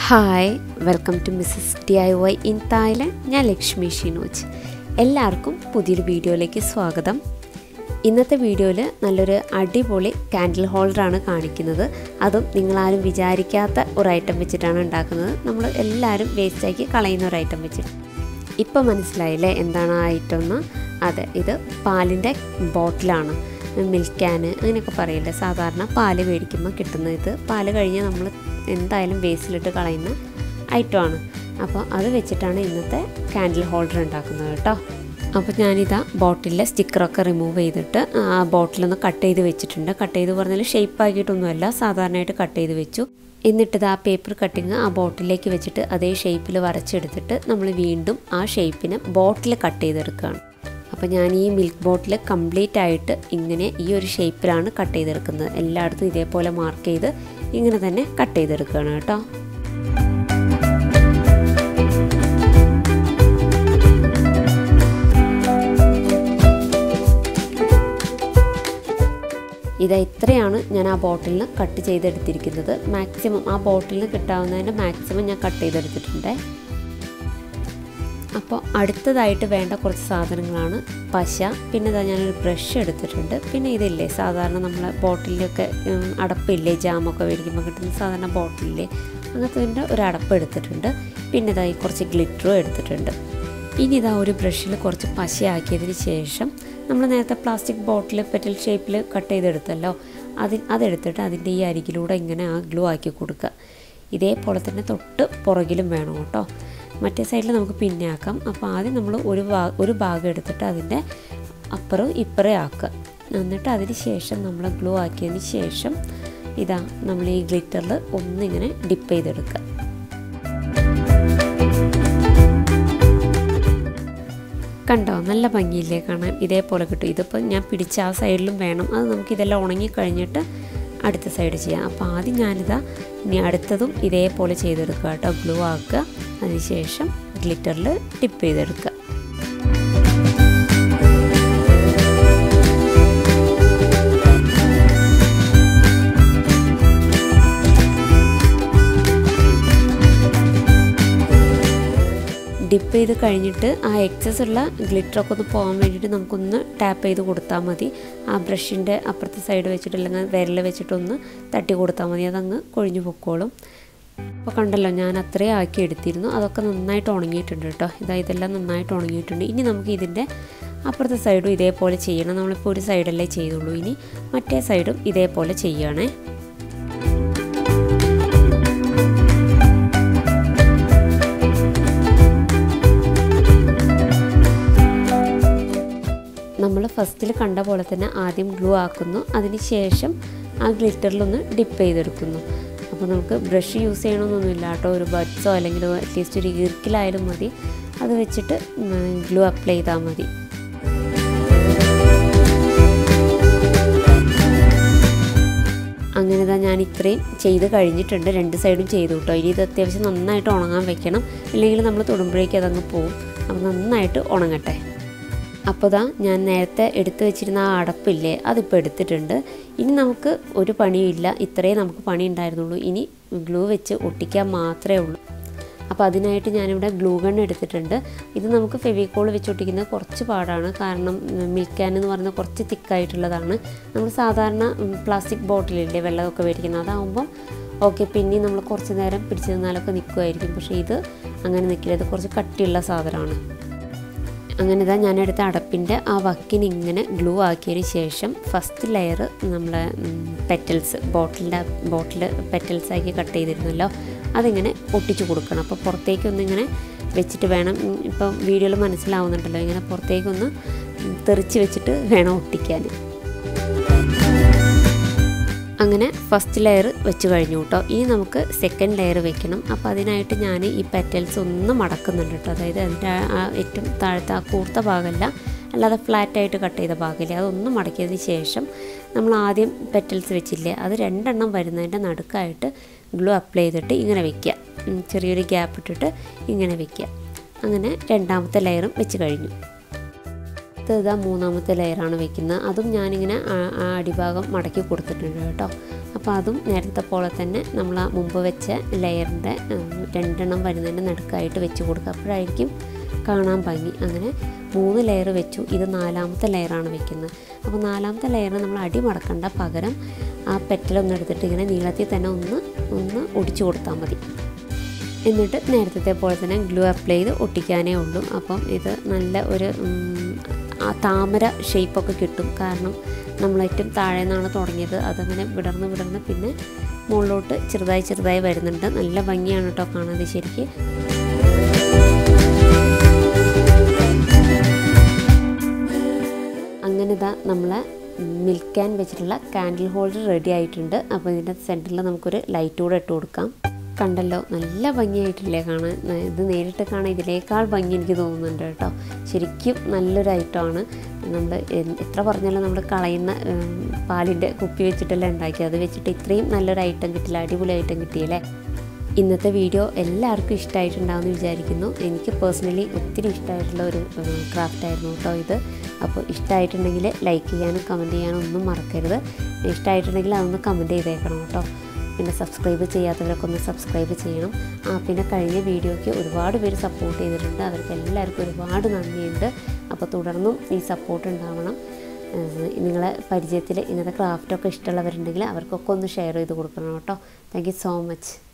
hi welcome to Mrs D I Y in Thailand ഞാൻ ലക്ഷ്മി ഷിനോജ് എല്ലാവർക്കും പുതിയൊരു വീഡിയോയിലേക്ക് സ്വാഗതം ഇന്നത്തെ വീഡിയോയിൽ നല്ലൊരു അടിപൊളി കാൻഡിൽ ഹോൾഡറാണ് കാണിക്കുന്നത് അതും നിങ്ങളാരും വിചാരിക്കാത്ത ഒരു ഐറ്റം വെച്ചിട്ടാണ് ഉണ്ടാക്കുന്നത് നമ്മൾ എല്ലാവരും വേസ്റ്റാക്കി കളയുന്ന ഒരു ഐറ്റം വെച്ചിട്ട് ഇപ്പം മനസ്സിലായില്ലേ എന്താണ് ആ ഐറ്റം എന്ന് അതെ ഇത് പാലിൻ്റെ ബോട്ടിലാണ് മിൽക്ക് ക്യാന് അങ്ങനെയൊക്കെ പറയില്ലേ സാധാരണ പാല് മേടിക്കുമ്പോൾ കിട്ടുന്ന ഇത് പാല് കഴിഞ്ഞ് നമ്മൾ എന്തായാലും വേസ്റ്റിലിട്ട് കളയുന്ന ഐറ്റമാണ് അപ്പോൾ അത് വെച്ചിട്ടാണ് ഇന്നത്തെ കാൻഡിൽ ഹോൾഡർ ഉണ്ടാക്കുന്നത് കേട്ടോ അപ്പോൾ ഞാനിതാ ബോട്ടിലെ സ്റ്റിക്കറൊക്കെ റിമൂവ് ചെയ്തിട്ട് ആ ബോട്ടിലൊന്ന് കട്ട് ചെയ്ത് വെച്ചിട്ടുണ്ട് കട്ട് ചെയ്ത് പറഞ്ഞാൽ ഷേപ്പ് ആക്കിയിട്ടൊന്നുമല്ല സാധാരണയായിട്ട് കട്ട് ചെയ്ത് വെച്ചു എന്നിട്ട് ആ പേപ്പർ കട്ടിങ് ആ ബോട്ടിലേക്ക് വെച്ചിട്ട് അതേ ഷേപ്പിൽ വരച്ചെടുത്തിട്ട് നമ്മൾ വീണ്ടും ആ ഷേപ്പിന് ബോട്ടിൽ കട്ട് ചെയ്തെടുക്കുകയാണ് അപ്പോൾ ഞാൻ ഈ മിൽക്ക് ബോട്ടിൽ കംപ്ലീറ്റ് ആയിട്ട് ഇങ്ങനെ ഈ ഒരു ഷേപ്പിലാണ് കട്ട് ചെയ്തെടുക്കുന്നത് എല്ലായിടത്തും ഇതേപോലെ മാർക്ക് ചെയ്ത് ഇങ്ങനെ തന്നെ കട്ട് ചെയ്തെടുക്കുകയാണ് കേട്ടോ ഇത് ഇത്രയാണ് ഞാൻ ആ ബോട്ടിലിന് കട്ട് ചെയ്തെടുത്തിരിക്കുന്നത് മാക്സിമം ആ ബോട്ടിലിന് കിട്ടാവുന്നതിൻ്റെ മാക്സിമം ഞാൻ കട്ട് ചെയ്തെടുത്തിട്ടുണ്ട് അപ്പോൾ അടുത്തതായിട്ട് വേണ്ട കുറച്ച് സാധനങ്ങളാണ് പശ പിന്നെ ഇതാ ഞാനൊരു ബ്രഷ് എടുത്തിട്ടുണ്ട് പിന്നെ ഇതില്ലേ സാധാരണ നമ്മൾ ബോട്ടിലൊക്കെ അടപ്പില്ലേ ജാമൊക്കെ മേടിക്കുമ്പോൾ കിട്ടുന്ന സാധാരണ ബോട്ടിലില്ലേ അങ്ങനത്തെ ഒരു അടപ്പ് എടുത്തിട്ടുണ്ട് പിന്നെ ഇതായി കുറച്ച് ഗ്ലിറ്ററും എടുത്തിട്ടുണ്ട് ഇനി ഇതാ ഒരു ബ്രഷിൽ കുറച്ച് പശയാക്കിയതിന് ശേഷം നമ്മൾ നേരത്തെ പ്ലാസ്റ്റിക് ബോട്ടിൽ പെറ്റൽ ഷേപ്പിൽ കട്ട് ചെയ്തെടുത്തല്ലോ അതിൽ അതെടുത്തിട്ട് അതിൻ്റെ ഈ അരികിലൂടെ ഇങ്ങനെ ആ ഗ്ലൂ ആക്കി കൊടുക്കുക ഇതേപോലെ തന്നെ തൊട്ട് പുറകിലും വേണം കേട്ടോ മറ്റേ സൈഡിൽ നമുക്ക് പിന്നെ ആക്കാം അപ്പോൾ ആദ്യം നമ്മൾ ഒരു ഭാ ഒരു ഭാഗം എടുത്തിട്ട് അതിൻ്റെ അപ്പുറം ഇപ്പുറം ആക്കുക എന്നിട്ട് അതിന് ശേഷം നമ്മൾ ഗ്ലൂ ആക്കിയതിന് ശേഷം ഇതാ നമ്മൾ ഈ ഗ്ലിറ്ററിൽ ഒന്നിങ്ങനെ ഡിപ്പ് ചെയ്തെടുക്കുക കണ്ടോ നല്ല ഭംഗിയില്ലേ കാണാൻ ഇതേപോലെ കിട്ടും ഇതിപ്പോൾ ഞാൻ പിടിച്ച ആ സൈഡിലും വേണം അത് നമുക്ക് ഇതെല്ലാം ഉണങ്ങി കഴിഞ്ഞിട്ട് അടുത്ത സൈഡ് ചെയ്യാം അപ്പോൾ ആദ്യം ഞാനിതാ ഇനി അടുത്തതും ഇതേപോലെ ചെയ്തെടുക്കുക കേട്ടോ ഗ്ലൂ ആക്കുക അതിനുശേഷം ഗ്ലിറ്ററിൽ ടിപ്പ് ചെയ്തെടുക്കുക ഡിപ്പ് ചെയ്ത് കഴിഞ്ഞിട്ട് ആ എക്സസ് ഉള്ള ഗ്ലിറ്ററൊക്കെ ഒന്ന് പോകാൻ വേണ്ടിയിട്ട് നമുക്കൊന്ന് ടാപ്പ് ചെയ്ത് കൊടുത്താൽ മതി ആ ബ്രഷിൻ്റെ അപ്പുറത്തെ സൈഡ് വെച്ചിട്ട് അല്ലെങ്കിൽ വിരൽ വെച്ചിട്ടൊന്ന് തട്ടി കൊടുത്താൽ മതി അതങ്ങ് കൊഴിഞ്ഞു പൊക്കോളും അപ്പോൾ കണ്ടല്ലോ ഞാൻ അത്രയും ആക്കി എടുത്തിരുന്നു അതൊക്കെ നന്നായിട്ട് ഉണങ്ങിയിട്ടുണ്ട് കേട്ടോ ഇതാ ഇതെല്ലാം നന്നായിട്ട് ഉണങ്ങിയിട്ടുണ്ട് ഇനി നമുക്ക് ഇതിൻ്റെ അപ്പുറത്തെ സൈഡും ഇതേപോലെ ചെയ്യണം നമ്മളിപ്പോൾ ഒരു സൈഡല്ലേ ചെയ്തുള്ളൂ ഇനി മറ്റേ സൈഡും ഇതേപോലെ ചെയ്യണേ നമ്മൾ ഫസ്റ്റിൽ കണ്ട പോലെ തന്നെ ആദ്യം ഗ്ലൂ ആക്കുന്നു അതിന് ശേഷം ആ ഗ്ലിറ്ററിലൊന്ന് ഡിപ്പ് ചെയ്തെടുക്കുന്നു അപ്പോൾ നമുക്ക് ബ്രഷ് യൂസ് ചെയ്യണമെന്നൊന്നുമില്ല കേട്ടോ ഒരു ബഡ്സോ അല്ലെങ്കിൽ അറ്റ്ലീസ്റ്റ് ഒരു ഈർക്കിലായാലും മതി അത് വെച്ചിട്ട് ഗ്ലൂ അപ്ലൈ ചെയ്താൽ മതി അങ്ങനെ ഇതാ ഞാൻ ഇത്രയും ചെയ്ത് കഴിഞ്ഞിട്ടുണ്ട് രണ്ട് സൈഡും ചെയ്തു കേട്ടോ ഇനി ഇത് അത്യാവശ്യം നന്നായിട്ട് ഉണങ്ങാൻ വെക്കണം ഇല്ലെങ്കിൽ നമ്മൾ തൊടുമ്പോഴേക്കും അതങ്ങ് പോവും അപ്പോൾ നന്നായിട്ട് ഉണങ്ങട്ടെ അപ്പോൾ ദാ ഞാൻ നേരത്തെ എടുത്തു വെച്ചിരുന്ന ആ അടപ്പില്ലേ അതിപ്പോൾ എടുത്തിട്ടുണ്ട് ഇനി നമുക്ക് ഒരു പണിയില്ല ഇത്രയേ നമുക്ക് പണി ഉണ്ടായിരുന്നുള്ളൂ ഇനി ഗ്ലൂ വെച്ച് ഒട്ടിക്കാൻ മാത്രമേ ഉള്ളൂ അപ്പോൾ അതിനായിട്ട് ഞാനിവിടെ ഗ്ലൂ ഗൺ എടുത്തിട്ടുണ്ട് ഇത് നമുക്ക് ഫെവിക്കോൾ വെച്ച് ഒട്ടിക്കുന്നത് കുറച്ച് പാടാണ് കാരണം മിൽക്ക് ക്യാൻ എന്ന് പറയുന്നത് കുറച്ച് തിക്കായിട്ടുള്ളതാണ് നമ്മൾ സാധാരണ പ്ലാസ്റ്റിക് ബോട്ടിലില്ലേ വെള്ളമൊക്കെ മേടിക്കുന്നത് അതാകുമ്പം ഓക്കെ പിന്നെ നമ്മൾ കുറച്ച് നേരം പിടിച്ചു നിന്നാലൊക്കെ നിൽക്കുമായിരിക്കും പക്ഷേ ഇത് അങ്ങനെ നിൽക്കില്ല ഇത് കുറച്ച് കട്ടിയുള്ള സാധനമാണ് അങ്ങനെ ഇതാ ഞാനെടുത്ത അടപ്പിൻ്റെ ആ വക്കിന് ഇങ്ങനെ ഗ്ലൂ ആക്കിയതിന് ശേഷം ഫസ്റ്റ് ലെയർ നമ്മളെ പെറ്റൽസ് ബോട്ടിലിൻ്റെ ബോട്ടിൽ പെറ്റൽസ് ആക്കി കട്ട് ചെയ്തിരുന്നല്ലോ അതിങ്ങനെ ഒട്ടിച്ചു കൊടുക്കണം അപ്പോൾ പുറത്തേക്കൊന്നിങ്ങനെ വെച്ചിട്ട് വേണം ഇപ്പം വീഡിയോയിൽ മനസ്സിലാവുന്നുണ്ടല്ലോ ഇങ്ങനെ പുറത്തേക്കൊന്ന് തെറിച്ച് വെച്ചിട്ട് വേണം ഒട്ടിക്കാൻ അങ്ങനെ ഫസ്റ്റ് ലെയർ വെച്ച് കഴിഞ്ഞു കേട്ടോ ഇനി നമുക്ക് സെക്കൻഡ് ലെയർ വെക്കണം അപ്പോൾ അതിനായിട്ട് ഞാൻ ഈ പെറ്റൽസ് ഒന്ന് മടക്കുന്നുണ്ട് കേട്ടോ അതായത് അതിൻ്റെ ആ ഏറ്റവും താഴത്തെ ആ കൂർത്ത ഭാഗമല്ല അല്ലാതെ ഫ്ലാറ്റായിട്ട് കട്ട് ചെയ്ത ഭാഗമില്ലേ അതൊന്ന് മടക്കിയതിന് ശേഷം നമ്മൾ ആദ്യം പെറ്റൽസ് വെച്ചില്ലേ അത് രണ്ടെണ്ണം വരുന്നതിൻ്റെ നടുക്കായിട്ട് ഗ്ലൂ അപ്ലൈ ചെയ്തിട്ട് ഇങ്ങനെ വെക്കുക ചെറിയൊരു ഗ്യാപ്പ് ഇട്ടിട്ട് ഇങ്ങനെ വെക്കുക അങ്ങനെ രണ്ടാമത്തെ ലെയറും വെച്ച് കഴിഞ്ഞു അടുത്തത് ഇതാ മൂന്നാമത്തെ ലെയറാണ് വെക്കുന്നത് അതും ഞാനിങ്ങനെ ആ- ആ അടിഭാഗം മടക്കി കൊടുത്തിട്ടുണ്ട് കേട്ടോ അപ്പോൾ അതും നേരത്തെ പോലെ തന്നെ നമ്മൾ ആ മുമ്പ് വെച്ച ലെയറിൻ്റെ രണ്ടെണ്ണം വരുന്നതിൻ്റെ നടുക്കായിട്ട് വെച്ച് കൊടുക്കുക അപ്പോഴായിരിക്കും കാണാൻ ഭംഗി അങ്ങനെ മൂന്ന് ലെയർ വെച്ചു ഇത് നാലാമത്തെ ലെയറാണ് വെക്കുന്നത് അപ്പോൾ നാലാമത്തെ ലെയർ നമ്മൾ അടി മടക്കണ്ട പകരം ആ പെറ്റലൊന്ന് എടുത്തിട്ട് ഇങ്ങനെ നീളത്തിൽ തന്നെ ഒന്ന് ഒന്ന് ഒടിച്ചു കൊടുത്താൽ മതി എന്നിട്ട് നേരത്തെ പോലെ തന്നെ ഗ്ലൂ അപ്ലൈ ചെയ്ത് ഒട്ടിക്കാനേ ഉള്ളൂ അപ്പം ഇത് നല്ല ഒരു ആ താമര ഷേപ്പൊക്കെ കിട്ടും കാരണം നമ്മൾ ഏറ്റവും താഴെ നിന്നാണ് തുടങ്ങിയത് അതങ്ങനെ വിടർന്ന് വിടർന്ന് പിന്നെ മുകളിലോട്ട് ചെറുതായി ചെറുതായി വരുന്നുണ്ട് നല്ല ഭംഗിയാണ് കേട്ടോ കാണാൻ ശരിക്ക് അങ്ങനെ ഇതാ നമ്മളെ മിൽക്ക് ക്യാൻ വെച്ചിട്ടുള്ള കാൻഡിൽ ഹോൾഡർ റെഡി ആയിട്ടുണ്ട് അപ്പോൾ ഇതിൻ്റെ സെൻറ്ററിൽ നമുക്കൊരു ലൈറ്റ് കൂടെ ഇട്ട് കൊടുക്കാം കണ്ടല്ലോ നല്ല ഭംഗിയായിട്ടില്ലേ കാണാൻ ഇത് നേരിട്ട് കാണാൻ ഇതിനേക്കാൾ ഭംഗി എനിക്ക് തോന്നുന്നുണ്ട് കേട്ടോ ശരിക്കും നല്ലൊരു ഐറ്റമാണ് നമ്മൾ എത്ര പറഞ്ഞാലും നമ്മൾ കളയുന്ന പാലിൻ്റെ കുപ്പി വെച്ചിട്ടല്ല ഉണ്ടാക്കി അത് വെച്ചിട്ട് ഇത്രയും നല്ലൊരു ഐറ്റം കിട്ടില്ല അടിപൊളി ഐറ്റം കിട്ടിയല്ലേ ഇന്നത്തെ വീഡിയോ എല്ലാവർക്കും ഇഷ്ടമായിട്ടുണ്ടാവുമെന്ന് വിചാരിക്കുന്നു എനിക്ക് പേഴ്സണലി ഒത്തിരി ഇഷ്ടമായിട്ടുള്ള ഒരു ക്രാഫ്റ്റ് ആയിരുന്നു കേട്ടോ ഇത് അപ്പോൾ ഇഷ്ടമായിട്ടുണ്ടെങ്കിൽ ലൈക്ക് ചെയ്യാനും കമൻറ്റ് ചെയ്യാനും ഒന്നും മറക്കരുത് ഇഷ്ടമായിട്ടുണ്ടെങ്കിൽ അതൊന്ന് കമൻറ്റ് ചെയ്തേക്കണം കേട്ടോ പിന്നെ സബ്സ്ക്രൈബ് ചെയ്യാത്തവരൊക്കെ ഒന്ന് സബ്സ്ക്രൈബ് ചെയ്യണം ആ പിന്നെ കഴിഞ്ഞ വീഡിയോയ്ക്ക് ഒരുപാട് പേര് സപ്പോർട്ട് ചെയ്തിട്ടുണ്ട് അവർക്ക് എല്ലാവർക്കും ഒരുപാട് നന്ദിയുണ്ട് അപ്പോൾ തുടർന്നും ഈ സപ്പോർട്ട് ഉണ്ടാവണം നിങ്ങളെ പരിചയത്തിൽ ഇങ്ങനത്തെ ക്രാഫ്റ്റൊക്കെ ഇഷ്ടമുള്ളവരുണ്ടെങ്കിൽ അവർക്കൊക്കെ ഒന്ന് ഷെയർ ചെയ്ത് കൊടുക്കണം കേട്ടോ താങ്ക് സോ മച്ച്